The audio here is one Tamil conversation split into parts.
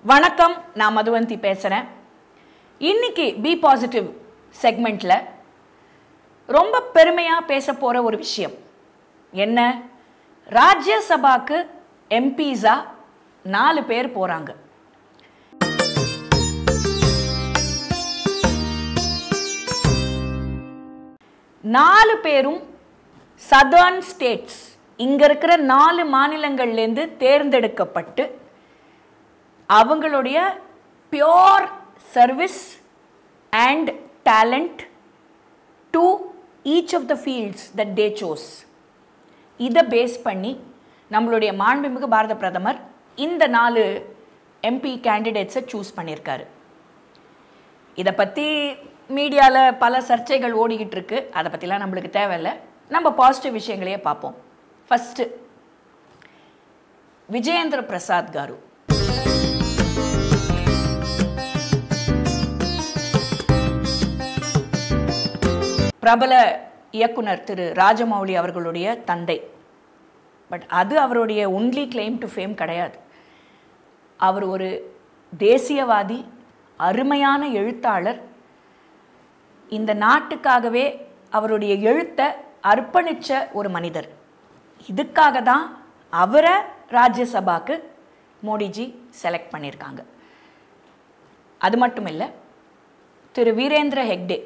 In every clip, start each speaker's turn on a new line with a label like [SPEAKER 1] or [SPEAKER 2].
[SPEAKER 1] வணக்கம் நான் மதுவந்தி பேசுகிறேன் இன்னைக்கு பி பாசிட்டிவ் செக்மெண்ட்டில் ரொம்ப பெருமையாக பேச போகிற ஒரு விஷயம் என்ன ராஜ்யசபாக்கு எம்பிஸா நாலு பேர் போகிறாங்க நாலு பேரும் சதர்ன் ஸ்டேட்ஸ் இங்க இருக்கிற நாலு மாநிலங்கள்லேருந்து தேர்ந்தெடுக்கப்பட்டு அவங்களுடைய pure service and talent to each of the fields that they chose இதை பேஸ் பண்ணி நம்மளுடைய மாண்புமிகு பாரத பிரதமர் இந்த நாலு எம்பி கேண்டிடேட்ஸை சூஸ் பண்ணியிருக்காரு இதை பற்றி மீடியாவில் பல சர்ச்சைகள் ஓடிக்கிட்டு இருக்கு அதை பற்றிலாம் நம்மளுக்கு தேவையில்லை நம்ம பாசிட்டிவ் விஷயங்களையே பார்ப்போம் ஃபஸ்ட்டு விஜயேந்திர பிரசாத் காரு பிரபல இயக்குனர் திரு ராஜமௌலி அவர்களுடைய தந்தை பட் அது அவருடைய ஒன்லி கிளைம் டு ஃபேம் கிடையாது அவர் ஒரு தேசியவாதி அருமையான எழுத்தாளர் இந்த நாட்டுக்காகவே அவருடைய எழுத்தை அர்ப்பணித்த ஒரு மனிதர் இதுக்காக தான் அவரை ராஜ்யசபாக்கு மோடிஜி செலக்ட் பண்ணியிருக்காங்க அது மட்டும் இல்லை திரு வீரேந்திர ஹெக்டே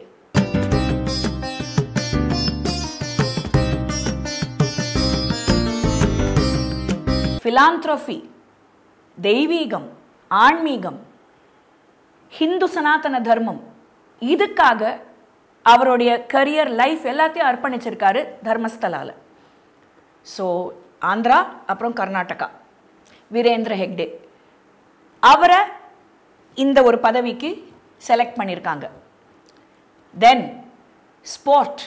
[SPEAKER 1] ஃபிலாந்த்ரோஃபி தெய்வீகம் ஆன்மீகம் ஹிந்து சனாதன தர்மம் இதுக்காக அவருடைய கரியர் லைஃப் எல்லாத்தையும் அர்ப்பணிச்சிருக்காரு தர்மஸ்தலால ஸோ ஆந்திரா அப்புறம் கர்நாடகா வீரேந்திர ஹெக்டே அவரை இந்த ஒரு பதவிக்கு செலக்ட் பண்ணியிருக்காங்க தென் ஸ்போர்ட்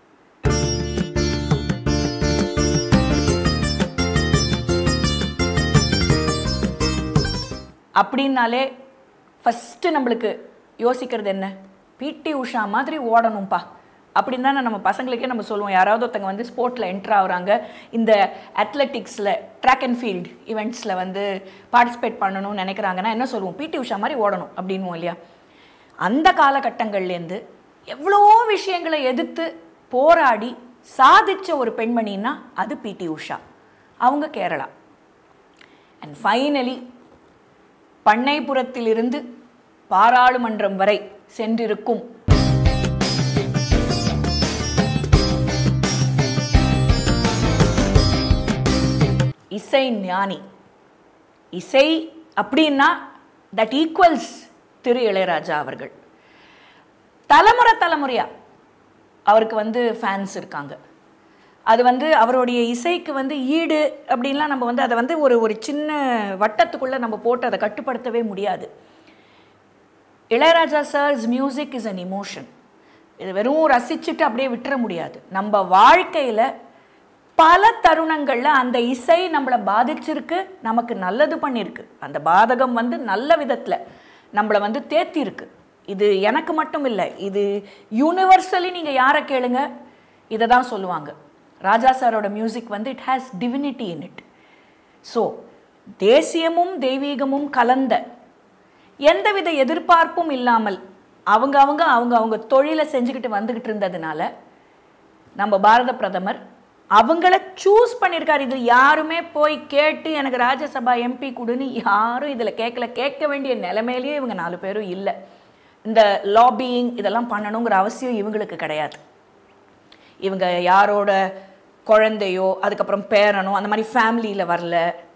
[SPEAKER 1] அப்படின்னாலே ஃபஸ்ட்டு நம்மளுக்கு யோசிக்கிறது என்ன பிடி உஷா மாதிரி ஓடணும்ப்பா அப்படின்னு தானே நம்ம பசங்களுக்கே நம்ம சொல்லுவோம் யாராவது ஒருத்தங்க வந்து ஸ்போர்ட்டில் என்ட்ரு ஆகுறாங்க இந்த அத்லெட்டிக்ஸில் ட்ராக் அண்ட் ஃபீல்டு ஈவெண்ட்ஸில் வந்து பார்ட்டிசிபேட் பண்ணணும்னு நினைக்கிறாங்கன்னா என்ன சொல்லுவோம் பிடி உஷா மாதிரி ஓடணும் அப்படின்வோம் இல்லையா அந்த காலகட்டங்கள்லேருந்து எவ்வளவோ விஷயங்களை எதிர்த்து போராடி சாதிச்ச ஒரு பெண்மணின்னா அது பிடி உஷா அவங்க கேரளா அண்ட் ஃபைனலி பண்ணைபுரத்திலிருந்து பாராளுமன்றம் வரை சென்றிருக்கும் இசை ஞானி இசை அப்படின்னா தட் ஈக்குவல்ஸ் திரு இளையராஜா அவர்கள் தலைமுறை தலைமுறையா அவருக்கு வந்து ஃபேன்ஸ் இருக்காங்க அது வந்து அவருடைய இசைக்கு வந்து ஈடு அப்படின்லாம் நம்ம வந்து அதை வந்து ஒரு ஒரு சின்ன வட்டத்துக்குள்ளே நம்ம போட்டு அதை கட்டுப்படுத்தவே முடியாது Ilaiyaraaja sir's music is an emotion இது வெறும் ரசிச்சுட்டு அப்படியே விட்டுற முடியாது நம்ம வாழ்க்கையில் பல தருணங்களில் அந்த இசை நம்மளை பாதிச்சிருக்கு நமக்கு நல்லது பண்ணியிருக்கு அந்த பாதகம் வந்து நல்ல விதத்தில் நம்மளை வந்து தேத்திருக்கு இது எனக்கு மட்டும் இல்லை இது யூனிவர்சலி நீங்கள் யாரை கேளுங்க இதை தான் சொல்லுவாங்க ராஜா சாரோட மியூசிக் வந்து it has divinity in it so தேசியமும் தெய்வீகமும் கலந்த எந்தவித எதிர்பார்ப்பும் இல்லாமல் அவங்க அவங்க அவங்க அவங்க தொழிலை செஞ்சுக்கிட்டு வந்துக்கிட்டு இருந்ததுனால நம்ம பாரத பிரதமர் அவங்கள சூஸ் பண்ணியிருக்காரு இது யாருமே போய் கேட்டு எனக்கு ராஜ்யசபா எம்பி கொடுன்னு யாரும் இதில் கேட்கல கேட்க வேண்டிய நிலைமையிலேயே இவங்க நாலு பேரும் இல்லை இந்த லாபியிங் இதெல்லாம் பண்ணணுங்கிற அவசியம் இவங்களுக்கு கிடையாது இவங்க யாரோட குழந்தையோ அதுக்கப்புறம் பேரனோ அந்த மாதிரி ஃபேமிலியில் வரல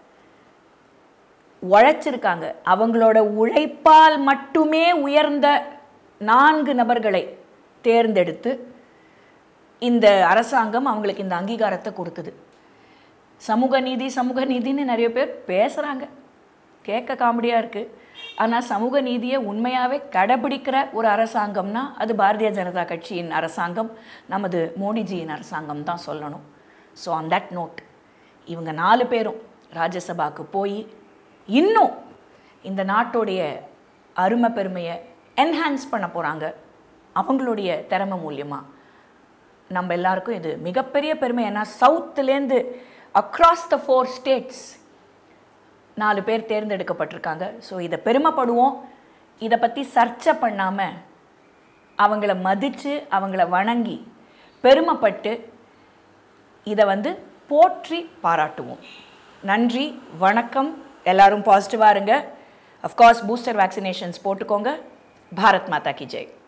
[SPEAKER 1] உழைச்சிருக்காங்க அவங்களோட உழைப்பால் மட்டுமே உயர்ந்த நான்கு நபர்களை தேர்ந்தெடுத்து இந்த அரசாங்கம் அவங்களுக்கு இந்த அங்கீகாரத்தை கொடுக்குது சமூக நீதி சமூக நீதின்னு நிறைய பேர் பேசுகிறாங்க கேட்க காமெடியாக இருக்குது ஆனால் சமூக நீதியை உண்மையாகவே கடைபிடிக்கிற ஒரு அரசாங்கம்னா அது பாரதிய ஜனதா கட்சியின் அரசாங்கம் நமது மோடிஜியின் அரசாங்கம் தான் சொல்லணும் ஸோ ஆன் தட் நோட் இவங்க நாலு பேரும் ராஜ்யசபாவுக்கு போய் இன்னும் இந்த நாட்டுடைய அருமை பெருமையை என்ஹான்ஸ் பண்ண போகிறாங்க அவங்களுடைய திறமை மூலியமாக நம்ம எல்லாருக்கும் இது மிகப்பெரிய பெருமை ஏன்னா சவுத்துலேருந்து அக்ராஸ் த ஃபோர் ஸ்டேட்ஸ் நாலு பேர் தேர்ந்தெடுக்கப்பட்டிருக்காங்க ஸோ இதை பெருமைப்படுவோம் இதை பற்றி சர்ச்சை பண்ணாமல் அவங்கள மதித்து அவங்கள வணங்கி பெருமைப்பட்டு இதை வந்து போற்றி பாராட்டுவோம் நன்றி வணக்கம் எல்லாரும் பாசிட்டிவாக இருங்க அஃப்கோர்ஸ் பூஸ்டர் வேக்சினேஷன்ஸ் போட்டுக்கோங்க பாரத் மாதா கி ஜெய்